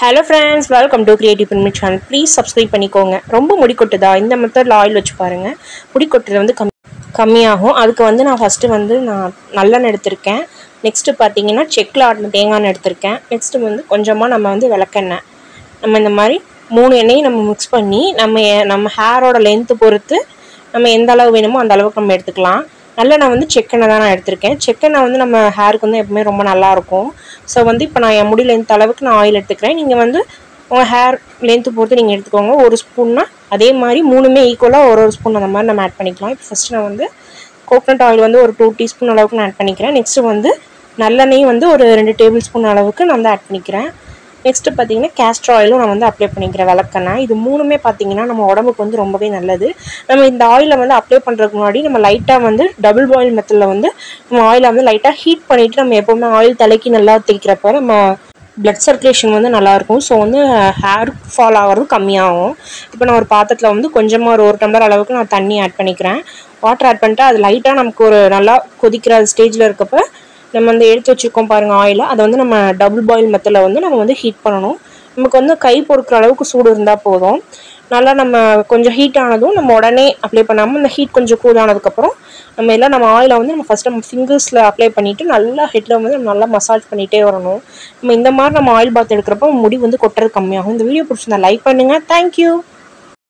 hello friends welcome to creative பின்மி channel please subscribe பண்ணிக்கோங்க ரொம்ப முடி கொட்டுதா இந்த மெத்தடில் ஆயில் வச்சு பாருங்கள் முடி கொட்டுறது வந்து கம் கம்மியாகும் அதுக்கு வந்து நான் ஃபஸ்ட்டு வந்து நான் நல்லெண்ணெய் எடுத்திருக்கேன் நெக்ஸ்ட்டு பார்த்தீங்கன்னா செக்கில் ஆட்டின தேங்காய் எண்ணெய் எடுத்திருக்கேன் நெக்ஸ்ட்டு வந்து கொஞ்சமாக நம்ம வந்து விளக்கெண்ணெய் நம்ம இந்த மாதிரி மூணு எண்ணெயும் நம்ம மிக்ஸ் பண்ணி நம்ம எ- நம்ம ஹேரோட லென்த்து பொறுத்து நம்ம எந்த அளவு வேணுமோ அந்த அளவுக்கு நம்ம எடுத்துக்கலாம் நல்லெண்ணெய் வந்து செக்கெண்ணெய் தான் நான் எடுத்திருக்கேன் செக்கெண்ணெய் வந்து நம்ம ஹேருக்கு வந்து எப்பவுமே ரொம்ப நல்லா இருக்கும் ஸோ வந்து இப்போ நான் என் முடி லென்த் அளவுக்கு நான் ஆயில் எடுத்துக்கிறேன் நீங்கள் வந்து உங்கள் ஹேர் லென்த்து பொறுத்து நீங்கள் எடுத்துக்கோங்க ஒரு ஸ்பூன்னா அதே மாதிரி மூணுமே ஈக்குவலாக ஒரு ஒரு ஸ்பூன் அந்த மாதிரி நம்ம ஆட் பண்ணிக்கலாம் இப்போ ஃபஸ்ட்டு நான் வந்து கோகனட் ஆயில் வந்து ஒரு டூ டீஸ்பூன் அளவுக்கு நான் ஆட் பண்ணிக்கிறேன் நெக்ஸ்ட்டு வந்து நல்லெண்ணெயும் வந்து ஒரு ரெண்டு டேபிள் ஸ்பூன் அளவுக்கு நான் வந்து ஆட் பண்ணிக்கிறேன் நெக்ஸ்ட்டு பார்த்தீங்கன்னா கேஸ்டர் ஆயிலும் நான் வந்து அப்ளை பண்ணிக்கிறேன் விளக்கெண்ணெய் இது மூணுமே பார்த்தீங்கன்னா நம்ம உடம்புக்கு வந்து ரொம்பவே நல்லது நம்ம இந்த ஆயிலை வந்து அப்ளை பண்ணுறதுக்கு முன்னாடி நம்ம லைட்டாக வந்து டபுள் பாயில் மெத்தடில் வந்து நம்ம ஆயிலை வந்து லைட்டாக ஹீட் பண்ணிவிட்டு நம்ம எப்போவுமே ஆயில் தலைக்கு நல்லா தேய்க்கிறப்ப நம்ம பிளட் சர்க்குலேஷன் வந்து நல்லாயிருக்கும் ஸோ வந்து ஹேர் ஃபால் ஆகிறது கம்மியாகும் இப்போ நான் ஒரு பாத்திரத்தில் வந்து கொஞ்சமாக ஒரு ஒரு டம்ளர் அளவுக்கு நான் தண்ணி ஆட் பண்ணிக்கிறேன் வாட்டர் ஆட் பண்ணிட்டு அது லைட்டாக நமக்கு ஒரு நல்லா கொதிக்கிற ஸ்டேஜில் இருக்கப்ப நம்ம வந்து எடுத்து வச்சுருக்கோம் பாருங்கள் ஆயிலை அதை வந்து நம்ம டபுள் பாயில் மெத்தடில் வந்து நம்ம வந்து ஹீட் பண்ணணும் நமக்கு வந்து கை பொறுக்கிற அளவுக்கு சூடு இருந்தால் போதும் நல்லா நம்ம கொஞ்சம் ஹீட் ஆனதும் நம்ம உடனே அப்ளை பண்ணாமல் இந்த ஹீட் கொஞ்சம் கூல் ஆனதுக்கப்புறம் நம்ம எல்லாம் நம்ம ஆயிலை வந்து நம்ம ஃபஸ்ட்டு நம்ம ஃபிங்கர்ஸில் அப்ளை பண்ணிவிட்டு நல்லா ஹெட்டில் வந்து நம்ம நல்லா மசாஜ் பண்ணிகிட்டே வரணும் நம்ம இந்த மாதிரி நம்ம ஆயில் பாத் எடுக்கிறப்போ முடி வந்து கொட்டுறது கம்மியாகும் இந்த வீடியோ பிடிச்சிருந்தா லைக் பண்ணுங்கள் தேங்க்யூ